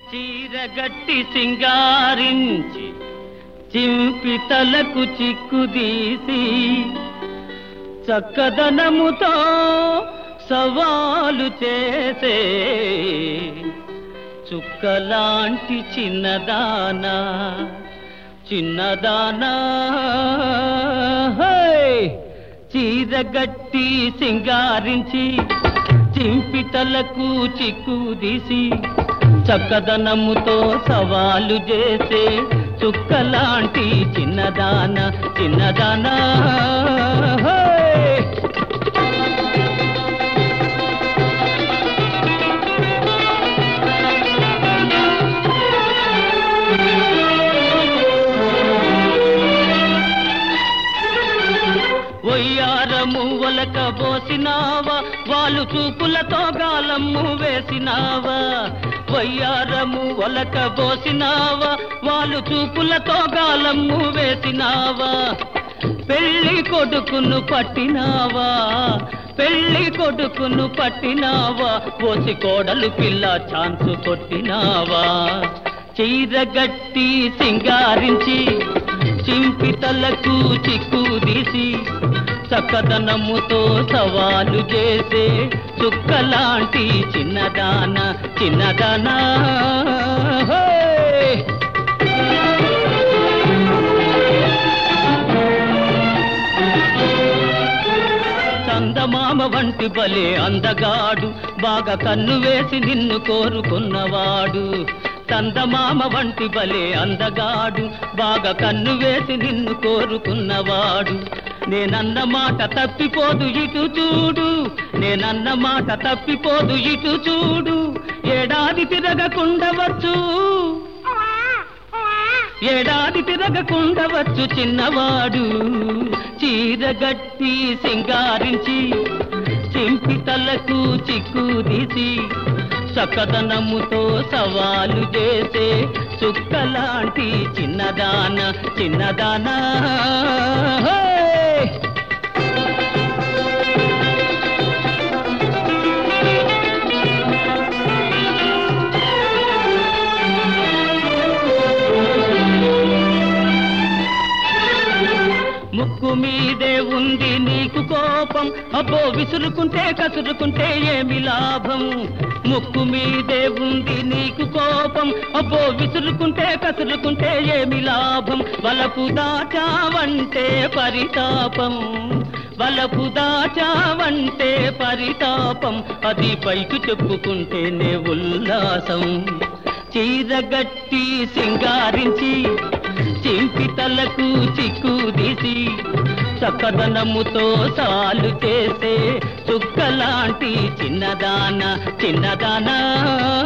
చీరగట్టి సింగారించి చింపి తలకు చిక్కుదీసి చక్కదనముతో సవాలు చేసే చుక్కలాంటి చిన్నదానా చిన్నదానా హై! చీరగట్టి సింగారించి చింపి తలకు చిక్కుదీసి చక్కదనముతో సవాలు చేసే చుక్కలాంటి చిన్నదాన చిన్నదానా హై! ఒయ్యారము ఒలక పోసినావా వాళ్ళు చూపులతో గాలమ్ము వేసినావా వయ్యారము ఒలక పోసినావా వాళ్ళు చూపులతో గాలమ్ము వేసినావా పెళ్లి కొడుకును పట్టినావా పెళ్లి కొడుకును పట్టినావా పోసి కోడలు పిల్ల ఛాన్సు కొట్టినావా చీరగట్టి సింగారించి చింపి తలకు చిక్కుదీసి చక్కదనముతో సవాలు చేసే చుక్కలాంటి చిన్నదాన చిన్నదానా హే! చందమామ వంటి బలే అందగాడు బాగా కన్ను వేసి నిన్ను కోరుకున్నవాడు చందమామ వంటి బలే అందగాడు బాగా కన్ను వేసి నిన్ను కోరుకున్నవాడు నేనన్న మాట తప్పిపోదు ఇటు చూడు నేనన్న మాట తప్పిపోదు ఇటు చూడు ఏడాది తిరగకుండవచ్చు ఏడాది తిరగకుండవచ్చు చిన్నవాడు చీరగట్టి సింగారించి చింపి తలకు చిక్కుదీసి చక్కదనముతో సవాలు చేసే చుక్కలాంటి చిన్నదాన చిన్నదానా హే! ముక్కు మీదే ఉంది నీకు కోపం అబ్బో విసురుకుంటే కసురుకుంటే ఏమి లాభం ముక్కు మీదే ఉంది నీకు కోపం అబ్బో విసురుకుంటే కసురుకుంటే ఏమి లాభం వలపు దాచావంటే పరితాపం వలపు దాచావంటే పరితాపం అది పైకి చెప్పుకుంటేనే ఉల్లాసం చీరగట్టి సింగారించి చింపి తలకు చిక్కుదీసి చక్కదనముతో సాలు చేసే చుక్కలాంటి చిన్నదాన చిన్నదానా